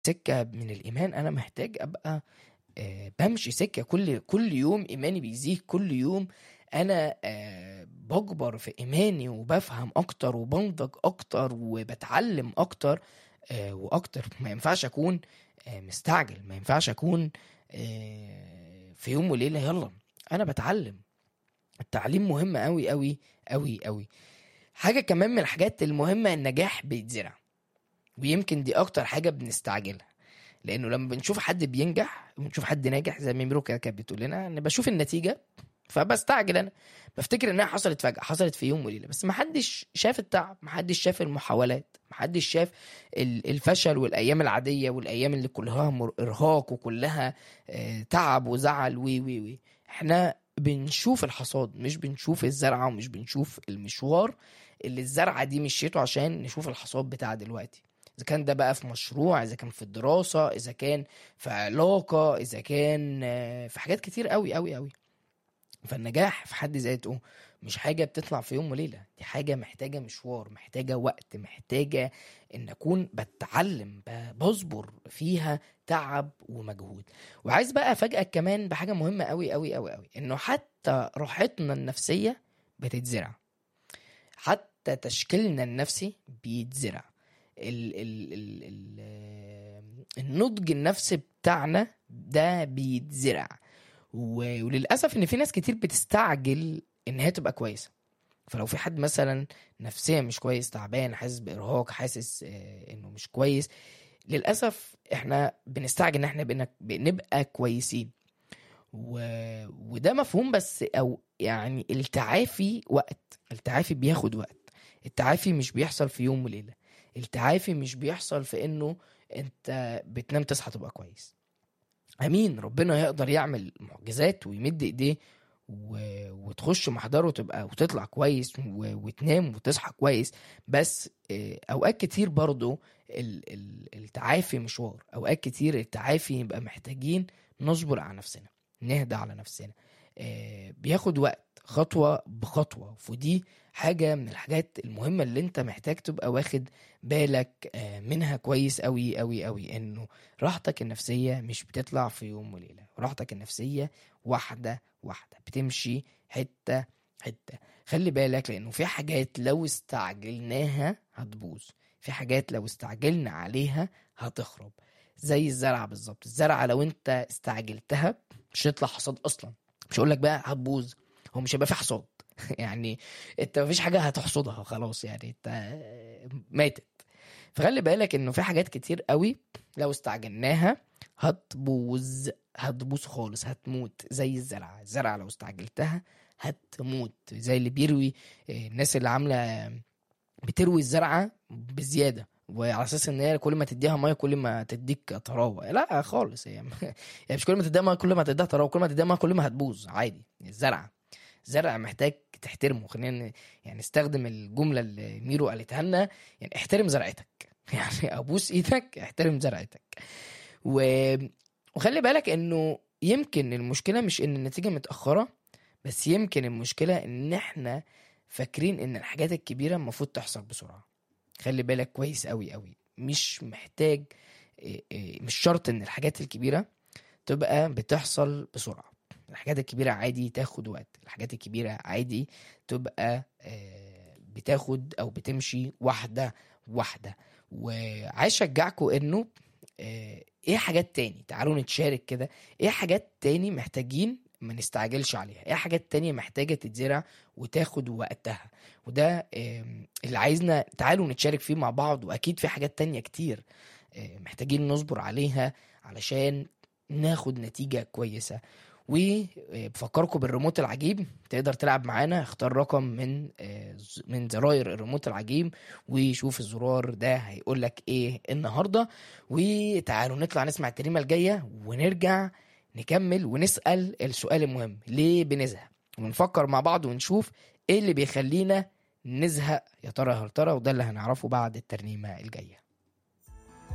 سكة من الإيمان أنا محتاج أبقى آه، بمشي سكة كل كل يوم إيماني بيزيد كل يوم أنا آه، بكبر في إيماني وبفهم أكتر وبنضج أكتر وبتعلم أكتر آه، وأكتر ما ينفعش أكون آه، مستعجل ما ينفعش أكون آه، في يوم وليلة يلا أنا بتعلم التعليم مهم أوي أوي أوي أوي حاجة كمان من الحاجات المهمة النجاح بيتزرع ويمكن دي أكتر حاجة بنستعجلها لأنه لما بنشوف حد بينجح بنشوف حد ناجح زي ما ميرو كده كانت بتقول لنا أنا بشوف النتيجة فبستعجل أنا بفتكر إنها حصلت فجأة حصلت في يوم وليلة بس محدش شاف التعب محدش شاف المحاولات محدش شاف ال- الفشل والأيام العادية والأيام اللي كلها مر- إرهاق وكلها آه، تعب وزعل وي وي وي احنا بنشوف الحصاد مش بنشوف الزرعة ومش بنشوف المشوار اللي الزرعة دي مشيته عشان نشوف الحصاد بتاع دلوقتي اذا كان ده بقى في مشروع اذا كان في الدراسة اذا كان في علاقة اذا كان آه، في حاجات كتير قوي قوي قوي فالنجاح في حد ذاته مش حاجة بتطلع في يوم وليلة دي حاجة محتاجة مشوار محتاجة وقت محتاجة ان اكون بتعلم ب- بصبر فيها تعب ومجهود وعايز بقى افاجئك كمان بحاجة مهمة قوي قوي قوي قوي انه حتى راحتنا النفسية بتتزرع حتى تشكيلنا النفسي بيتزرع ال ال ال ال النضج النفسي بتاعنا ده بيتزرع و- وللاسف ان في ناس كتير بتستعجل ان هي تبقى كويسه فلو في حد مثلا نفسيا مش كويس تعبان حاسس بارهاق حاسس آه، انه مش كويس للاسف احنا بنستعجل ان احنا بنك- بنبقى كويسين و... وده مفهوم بس او يعني التعافي وقت التعافي بياخد وقت التعافي مش بيحصل في يوم وليله التعافي مش بيحصل في انه انت بتنام تصحى تبقى كويس امين ربنا يقدر يعمل معجزات ويمد ايديه و... وتخش محضره وتبقى وتطلع كويس و... وتنام وتصحى كويس بس آه، اوقات كتير برضو ال... ال... التعافي مشوار اوقات كتير التعافي يبقى محتاجين نصبر على نفسنا نهدى على نفسنا آه، بياخد وقت خطوة بخطوة ودي حاجة من الحاجات المهمة اللي انت محتاج تبقى واخد بالك آه، منها كويس قوي قوي قوي انه راحتك النفسية مش بتطلع في يوم وليلة راحتك النفسية واحدة واحدة بتمشي حتة حتة خلي بالك لانه في حاجات لو استعجلناها هتبوظ في حاجات لو استعجلنا عليها هتخرب زي الزرعة بالظبط الزرعة لو انت استعجلتها مش هيطلع حصاد اصلا مش هقول لك بقى هتبوظ هو مش هيبقى في حصاد يعني انت مفيش حاجة هتحصدها خلاص يعني انت ماتت فخلي بالك انه في حاجات كتير قوي لو استعجلناها هتبوظ هتبوظ خالص هتموت زي الزرعة الزرعة لو استعجلتها هتموت زي اللي بيروي آه، الناس اللي عاملة بتروي الزرعة بزيادة وعلى اساس ان هي كل ما تديها ميه كل ما تديك طراوه لا خالص هي يعني مش كل ما تديها ميه كل ما تديها طراوه كل ما تديها ميه كل ما هتبوظ عادي الزرعه الزرع محتاج تحترمه خلينا ن- يعني نستخدم الجمله اللي ميرو قالتها لنا يعني احترم زرعتك يعني ابوس ايدك احترم زرعتك و... وخلي بالك انه يمكن المشكله مش ان النتيجه متاخره بس يمكن المشكله ان احنا فاكرين ان الحاجات الكبيره المفروض تحصل بسرعه خلي بالك كويس قوي قوي مش محتاج إيه إيه، مش شرط ان الحاجات الكبيره تبقى بتحصل بسرعه الحاجات الكبيره عادي تاخد وقت الحاجات الكبيره عادي تبقى آه، بتاخد او بتمشي واحده واحده وعايز اشجعكم انه آه، ايه حاجات تاني تعالوا نتشارك كده ايه حاجات تاني محتاجين ما نستعجلش عليها ايه حاجات تانية محتاجة تتزرع وتاخد وقتها وده آم، اللي عايزنا تعالوا نتشارك فيه مع بعض واكيد في حاجات تانية كتير آه، محتاجين نصبر عليها علشان ناخد نتيجة كويسة وبفكركم بالريموت العجيب تقدر تلعب معانا اختار رقم من آه، ز- من زراير الريموت العجيب وشوف الزرار ده هيقول لك ايه النهارده وتعالوا نطلع نسمع التريمه الجايه ونرجع نكمل ونسال السؤال المهم ليه بنزهق ونفكر مع بعض ونشوف ايه اللي بيخلينا نزهق يا ترى هل ترى وده اللي هنعرفه بعد الترنيمه الجايه